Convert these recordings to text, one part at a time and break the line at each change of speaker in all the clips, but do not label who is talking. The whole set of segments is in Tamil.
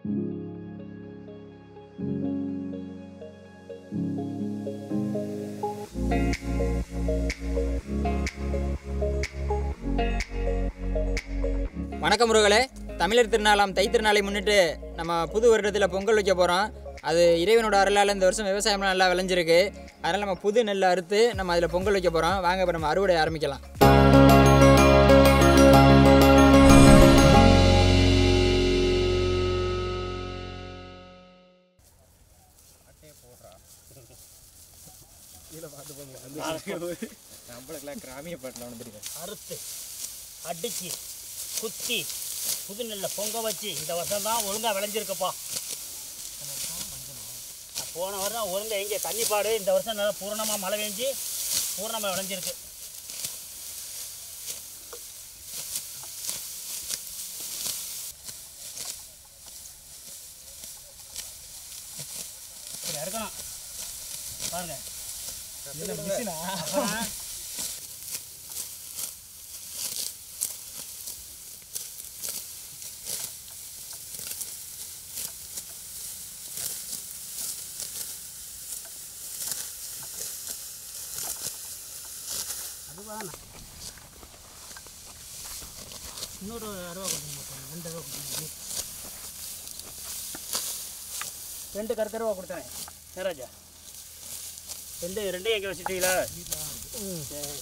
வணக்கம் முருகலே தமிழர் திருநாளாம் தை திருநாளை முன்னிட்டு நம்ம புது வருடத்தில் பொங்கல் வைக்க போகிறோம் அது இறைவனோட அருளால் இந்த வருஷம் விவசாயம்லாம் நல்லா விளைஞ்சிருக்கு அதனால் நம்ம புது நெல்லை அறுத்து நம்ம அதில் பொங்கல் வைக்க போகிறோம் வாங்க இப்போ நம்ம அறுவடை ஆரம்பிக்கலாம் நம்மளுக்குலாம் கிராமிய பாட்டில் வந்துருக்கு
அறுத்து அடிச்சு குத்தி புது நெல்லை பொங்க வச்சு இந்த வருஷம் தான் ஒழுங்காக விளைஞ்சிருக்குப்பா போன வருஷம் ஒழுங்கா எங்கே தண்ணிப்பாடு இந்த வருஷம் நல்லா பூரணமாக மழை பெஞ்சு பூரணமாக விளைஞ்சிருக்கு இப்படி இருக்கணும் பாருங்க அப்புறம் அதுவான இன்னொரு அருவா கொடுத்தேன் ரெண்டு அருவா கொடுத்தேன் ரெண்டு கருக்கருவா கொடுத்தேன் நேராஜா ரெண்டு ரெண்டையும் எங்கே வச்சுட்டீங்களா சரி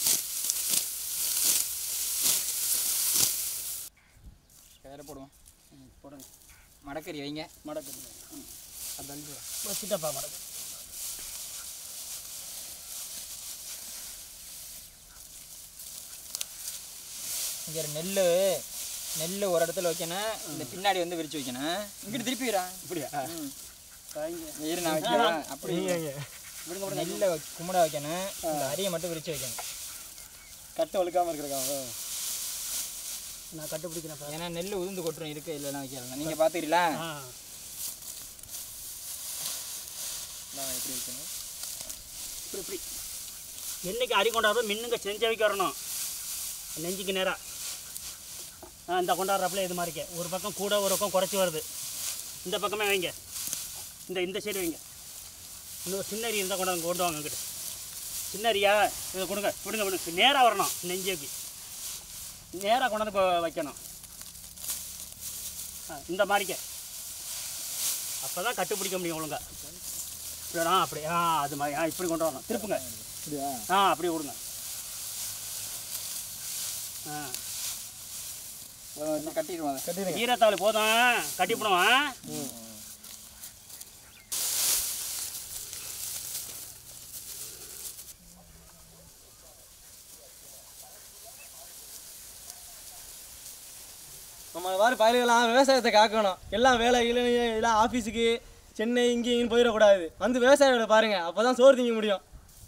வேறு போடுவோம்
ம், போடுங்க
மடக்கறி வைங்க
மடக்கு ம் வச்சுட்டப்பா மடக்கு
இங்கே நெல் நெல் ஒரு இடத்துல வைக்கணும் இந்த பின்னாடி வந்து விரிச்சு வைக்கணும் இங்கிட்டு திருப்பிடுறா
இப்படியா வாங்க
இரு நான் வைக்கிறேன் அப்படி நெல்லை கும்பிட வைக்கணும் இந்த அரியை மட்டும் விரிச்சு வைக்கணும்
கட்டு ஒழுக்காமல் இருக்கிறக்காக நான் கண்டுபிடிக்கிறேன்ப்பா
ஏன்னா நெல் உதிர்ந்து கொட்டுரும் இருக்கு இல்லைன்னா வைக்கிறேன் நீங்கள் பார்த்துக்கிறீங்களா
ஆ
நான் எப்படி வைக்கணும்
இப்படி இப்படி என்னைக்கு அரி கொண்டாடுறோம் மின்னுங்க செஞ்ச வைக்க வரணும் நெஞ்சுக்கு நேராக ஆ இந்த கொண்டாடுறப்பல இது மாதிரிக்க ஒரு பக்கம் கூட ஒரு பக்கம் குறைச்சி வருது இந்த பக்கமே வைங்க இந்த இந்த சைடு வைங்க இன்னொரு சின்ன அரி இருந்தால் கொண்டாந்து கொண்டு வாங்க இங்கிட்டு சின்ன அரியா இதை கொடுங்க விடுங்க விடுங்க நேராக வரணும் நெஞ்சுக்கு நேராக கொண்டாந்து இப்போ வைக்கணும் ஆ இந்த மாதிரிக்க அப்போ தான் கட்டுப்பிடிக்க முடியும் ஒழுங்கா இப்படியா அப்படி ஆ அது மாதிரி ஆ இப்படி கொண்டு வரணும் திருப்புங்க ஆ அப்படியே விடுங்க ஆ
கட்டிடுவோம் அதை
ஈரத்தாள் போதும் கட்டிவிடுவோம்
நம்ம மாதிரி பயல்கள்லாம் விவசாயத்தை காக்கணும் எல்லாம் வேலை இல்லை எல்லாம் ஆஃபீஸுக்கு சென்னை இங்கேயும் இங்கேயும் போயிடக்கூடாது வந்து விவசாய வேலை பாருங்க அப்போ தான் சோறு திங்க முடியும்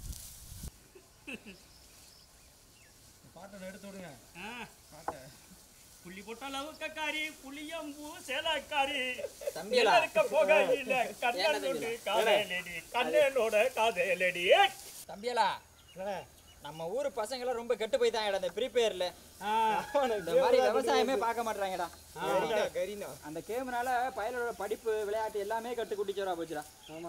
புள்ளி போட்ட லவுக்கக்காரி புளியம்பூ சேலக்காரி
தம்பிகளா?
இருக்க போகையில கண்ணனோடு காதலடி கண்ணனோட காதலடி
தம்பியலா நம்ம ஊர் பசங்களாம் ரொம்ப கெட்டு போய் தான் இந்த ப்ரீபேர்ல இந்த மாதிரி விவசாயமே பார்க்க மாட்டாங்கடா அந்த கேம்னால பயலோட படிப்பு விளையாட்டு எல்லாமே கட்டு குட்டிச்சோரா போச்சுடா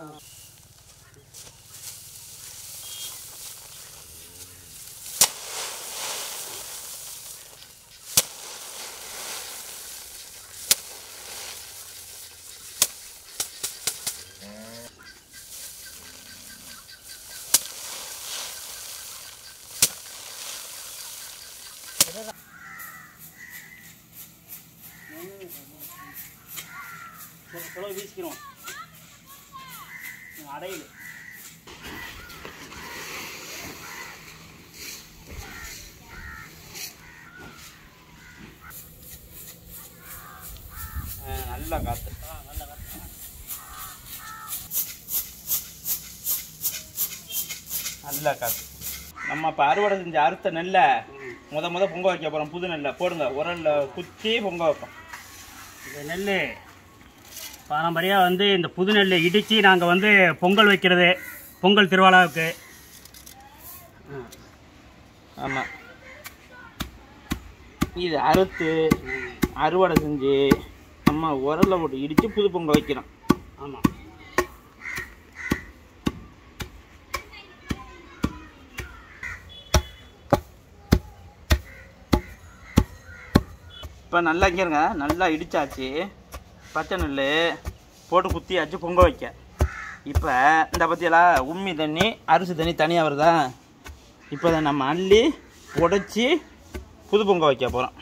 சொல்ல வீசிக்கிறோம் அடையுது
நல்லா காத்து
நல்ல காத்து.
நல்லா காத்து நம்ம இப்போ அறுவடை செஞ்ச அறுத்த நெல்லை முத முத பொங்க வைக்க போகிறோம் புது நெல்லை போடுங்க உரல்ல குத்தி பொங்க வைப்போம்
இந்த நெல் பாரம்பரியாக வந்து இந்த புது நெல்லை இடித்து நாங்கள் வந்து பொங்கல் வைக்கிறது பொங்கல் திருவிழாவுக்கு
ஆமாம் இது அறுத்து அறுவடை செஞ்சு நம்ம நம்ம உரல்ல போட்டு இடித்து புது பொங்கல் வைக்கிறோம்
ஆமாம்
இப்போ நல்லா இங்கேருங்க நல்லா இடிச்சாச்சு பச்சை நெல் போட்டு குத்தியாச்சு பொங்க வைக்க இப்போ இந்த பற்றியெல்லாம் உம்மி தண்ணி அரிசி தண்ணி தனியாக வருதா இப்போ அதை நம்ம அள்ளி உடைச்சி புது பொங்க வைக்க போகிறோம்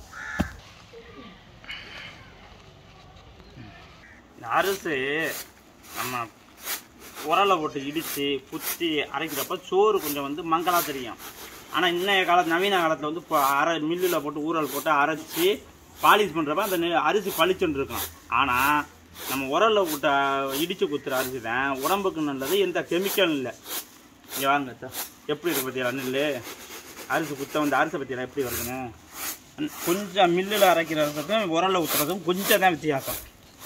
இந்த அரிசி நம்ம உரலை போட்டு இடித்து குத்தி அரைக்கிறப்ப சோறு கொஞ்சம் வந்து மங்கலாக தெரியும் ஆனால் இன்னைய காலத்து நவீன காலத்தில் வந்து இப்போ அரை மில்லில் போட்டு ஊறல் போட்டு அரைச்சி பாலிஷ் பண்ணுறப்ப அந்த நெ- அரிசி பளிச்சுன்னு இருக்கும் ஆனால் நம்ம உரலில் போட்டு இடித்து குத்துற அரிசி தான் உடம்புக்கு நல்லது எந்த கெமிக்கல் இல்லை இங்கே வாங்க அத்தா. எப்படி இருக்கு பற்றியா நெல் அரிசி குத்த வந்து அரிசி பற்றியா எப்படி வருதுன்னு ம், கொஞ்சம் மில்லில் அரைக்கிறதுக்கும் உரலில் ஊற்றுறதுக்கும் கொஞ்சம் தான் வித்தியாசம்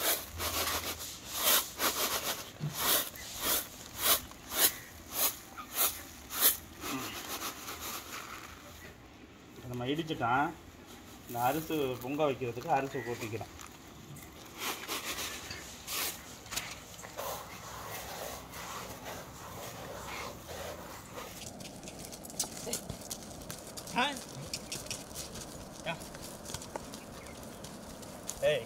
நம்ம இடிச்சிட்டோம் இந்த அரிசி பொங்க வைக்கிறதுக்கு அரிசி கொட்டிக்கிறோம் ஏய்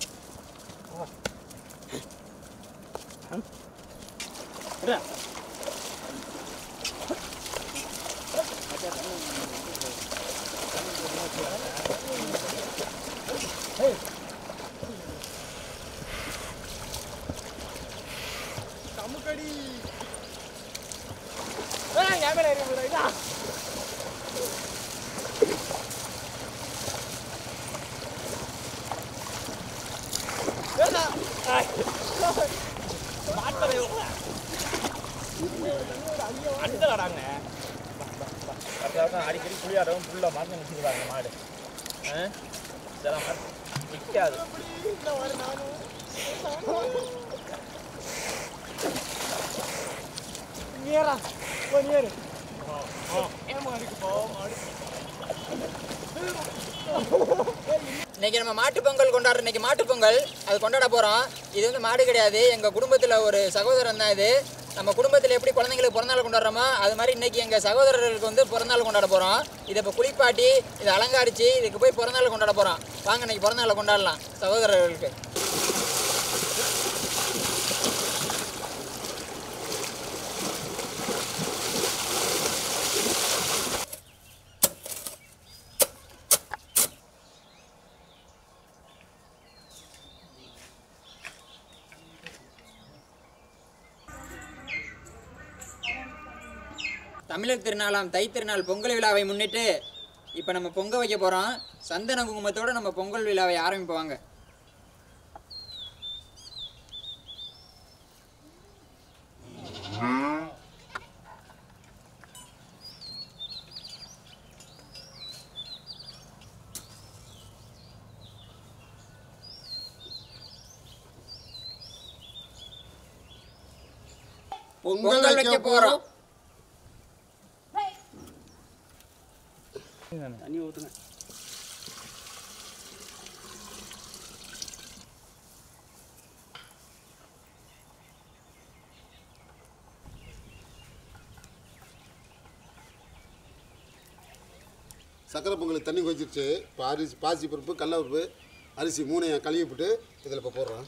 அடிக்கடி குளியாடவும் புள்ள மாற்றி நினைச்சிருக்காங்க மாடு இதெல்லாம் நிற்காது
இன்னைக்கு நம்ம மாட்டு பொங்கல் கொண்டாடுற இன்னைக்கு மாட்டு பொங்கல் அது கொண்டாட போகிறோம் இது வந்து மாடு கிடையாது எங்கள் குடும்பத்தில் ஒரு சகோதரன் தான் இது நம்ம குடும்பத்தில் எப்படி குழந்தைங்களுக்கு பிறந்தநாள் கொண்டாடுறோமோ அது மாதிரி இன்னைக்கு எங்கள் சகோதரர்களுக்கு வந்து பிறந்தநாள் கொண்டாட போகிறோம் இதை இப்போ குளிப்பாட்டி இதை அலங்காரிச்சு இதுக்கு போய் பிறந்தநாள் கொண்டாட போகிறோம் வாங்க இன்னைக்கு பிறந்தநாளை கொண்டாடலாம் சகோதரர்களுக்கு தமிழர் திருநாளாம் தை திருநாள் பொங்கல் விழாவை முன்னிட்டு இப்போ நம்ம பொங்க வைக்க போகிறோம் சந்தன குங்குமத்தோட நம்ம பொங்கல் விழாவை ஆரம்பிப்போம் பொங்கல் வைக்க போகிறோம்
தண்ணி ஊற்றுங்க
சக்கரை பொங்கலுக்கு தண்ணி கொதிச்சிருச்சு இப்போ அரிசி பாசி பருப்பு கடல பருப்பு அரிசி மூணையும் கழுவி போட்டு இதில் இப்போ போடுறோம்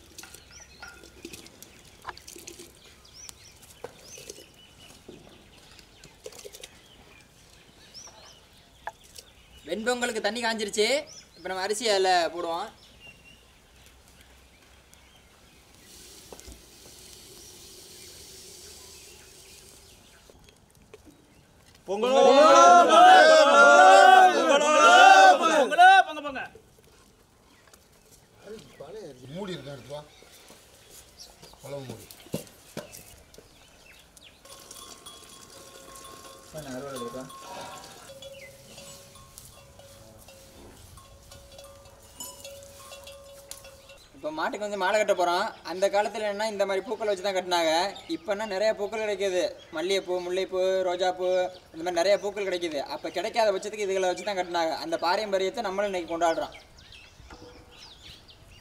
வெண்பொங்கலுக்கு தண்ணி காஞ்சிருச்சு இப்போ நம்ம அரிசி அதில் போடுவோம்
பொங்கலோ பொங்க பொங்க
மூடி இருக்கா எடுத்து வா குழம்பு மூடி
இப்போ மாட்டுக்கு வந்து மாலை கட்ட போகிறோம் அந்த காலத்தில் என்ன இந்த மாதிரி பூக்கள் வச்சு தான் கட்டினாங்க இப்போனா நிறைய பூக்கள் கிடைக்கிது மல்லிகைப்பூ முல்லைப்பூ ரோஜாப்பூ இந்த மாதிரி நிறைய பூக்கள் கிடைக்கிது அப்போ கிடைக்காத பட்சத்துக்கு இதுகளை வச்சு தான் கட்டினாங்க அந்த பாரம்பரியத்தை நம்மளும் இன்னைக்கு கொண்டாடுறோம்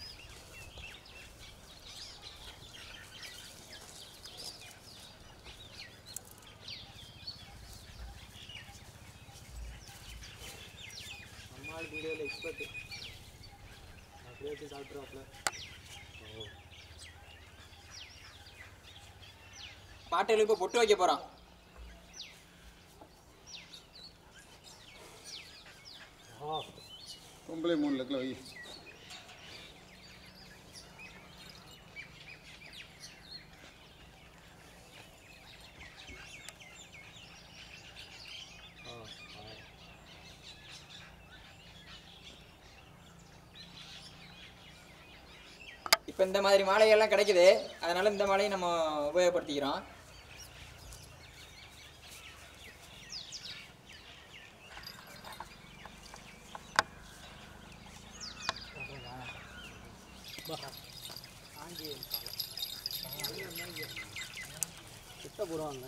மாடு திங்கிறதுல எக்ஸ்பர்ட் அப்படியே வச்சு சாப்பிட்ருவாப்ல
மாட்டுகளுக்கு இப்போ பொட்டு வைக்க போகிறோம்
பொம்பளை மூணு லக்கில் வை
இப்போ இந்த மாதிரி மாலைகள்லாம் கிடைக்குது அதனால இந்த மாலையை நம்ம உபயோகப்படுத்திக்கிறோம்
கிட்ட போடுவாங்க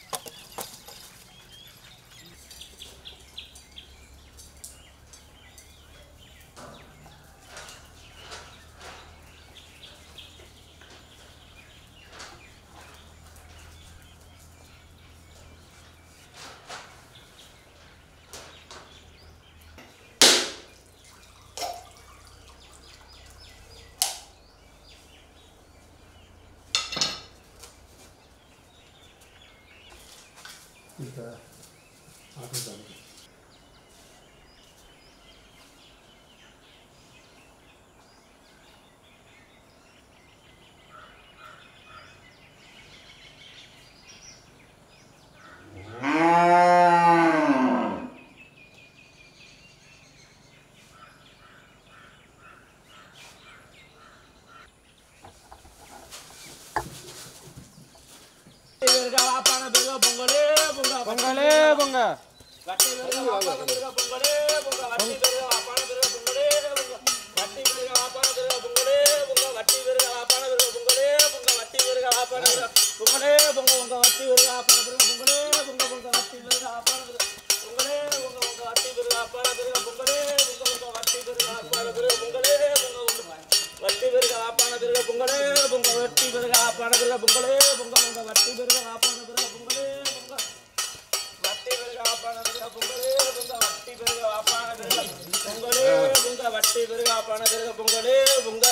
பொங்கலே பொங்க
பொங்கலே பொங்க
வட்டி பெருக வாப்பான பெருக பொங்கலே பொங்க வட்டி பெருக வாப்பான பெருக பொங்கலே பொங்க வட்டி பெருக வாப்பான பெருக பொங்கலே பொங்க வட்டி பெருக வாப்பான பெருக பொங்கலே பொங்க வட்டி பெருக வாப்பான பெருக பொங்கலே பொங்க உங்க வட்டி பெருக வாப்பான பெருக பொங்கலே பொங்க உங்க வட்டி பெருக வாப்பான பெருக பொங்கலே பொங்க உங்க வட்டி பெருக வாப்பான பெருக பொங்கலே பொங்க உங்க வட்டி பெருக வாப்பான பெருக பொங்கலே பொங்க உங்க வட்டி பெருக வாப்பான பெருக பொங்கலே பொங்க வட்டி பெருக வாப்பான பெருக பொங்கலே பொங்க உங்க வட்டி பெருக வாப்பான பெருக பொங்கலே பொங்க வட்டி பெருக வாப்பான பெருக பொங்கலே பொங்க வட்டி பெருக வாப்பான பெருக பொங்கலே பொங்க வட்டி பெருக வாப்பான பெருக பொங்கலே பொங்க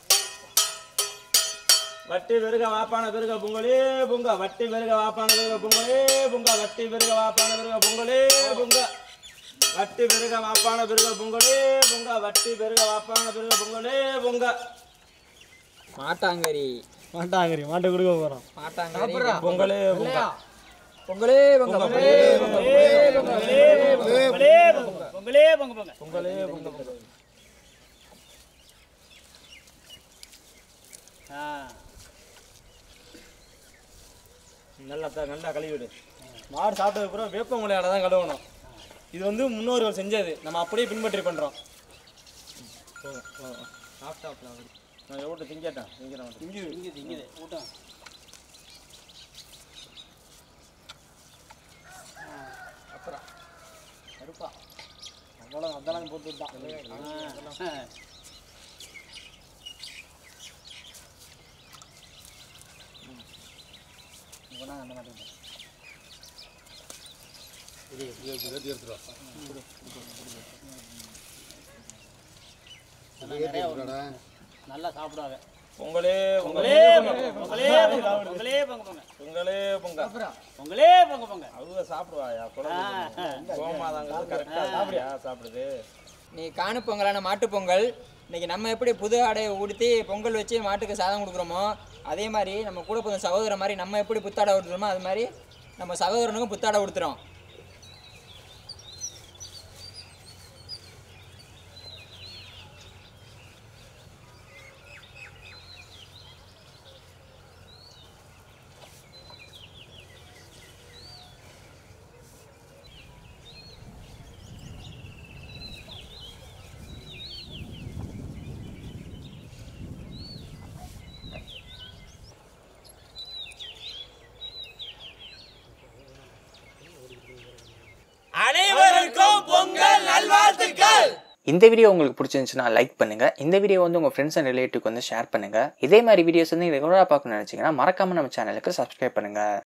வட்டி பெருக வாப்பான பெருக பொங்கலே பொங்க வட்டி பெருக வாப்பான பெருக பொங்கலே பொங்க வட்டி பெருக வாப்பான பெருக பொங்கலே பொங்க வட்டி பெருக வாப்பான பெருக பொங்கலே பொங்க வட்டி பெருக வாப்பான பெருக பொங்கலே பொங்க
மாட்டாங்கரி
மாட்டாங்கரி மாட்டை கொடுக்க போகிறோம்
மாட்டாங்கரி
பொங்கலே பொங்க
பொங்கலே பொங்க பொங்கலே
பொங்கலே பொங்கலே பொங்கலே பொங்கலே பொங்க பொங்க
பொங்கலே பொங்க பொங்க
ஆ
நல்லா த- நல்லா கழுவி விடு மாடு சாப்பிட்டதுக்கு அப்புறம் வேப்ப முளையால தான் கழுவணும் இது வந்து முன்னோர்கள் செஞ்சது நம்ம அப்படியே பின்பற்றி பண்ணுறோம் நான் எவ்வளோ திங்கட்டேன் திங்கிறேன் திங்குது
இங்குது இங்குது ஊட்டம்
அவ்வளோ அதெல்லாம் போட்டு தான்
ஆ.
ரெடி எடுத்துருவா
நிறைய நல்லா சாப்பிடுவாங்க
பொங்கலே
பொங்கலே பொங்க பொங்கலே பொங்க பொங்கலே பொங்க பொங்க
பொங்கலே பொங்க
பொங்கலே பொங்க பொங்க
அவங்க சாப்பிடுவாயா
ஆ,
குழந்தை கோமாதாங்க கரெக்டாக சாப்பிடுயா சாப்பிடுது
நீ காணு பொங்கலான மாட்டுப் பொங்கல் இன்னைக்கு நம்ம எப்படி புது ஆடையை உடுத்தி பொங்கல் வச்சு மாட்டுக்கு சாதம் கொடுக்குறோமோ அதே மாதிரி நம்ம கூட பிறந்த சகோதரன் மாதிரி நம்ம எப்படி புத்தாடை உடுத்துறோமோ அது மாதிரி நம்ம சகோதரனுக்கும் புத்தாடை உடுத்துறோம்
அனைவருக்கும் பொங்கல் நல்வாழ்த்துக்கள்
இந்த வீடியோ உங்களுக்கு பிடிச்சிருந்துச்சுன்னா லைக் பண்ணுங்க இந்த வீடியோ வந்து உங்க ஃப்ரெண்ட்ஸ் அண்ட் ரிலேட்டிவ்க்கு வந்து ஷேர் பண்ணுங்க இதே மாதிரி வீடியோஸ் வந்து ரெகுலராக பார்க்கணும்னு நினைச்சீங்கன்னா மறக்காம நம்ம சேனலுக்கு சப்ஸ்கிரைப் பண்ணுங்க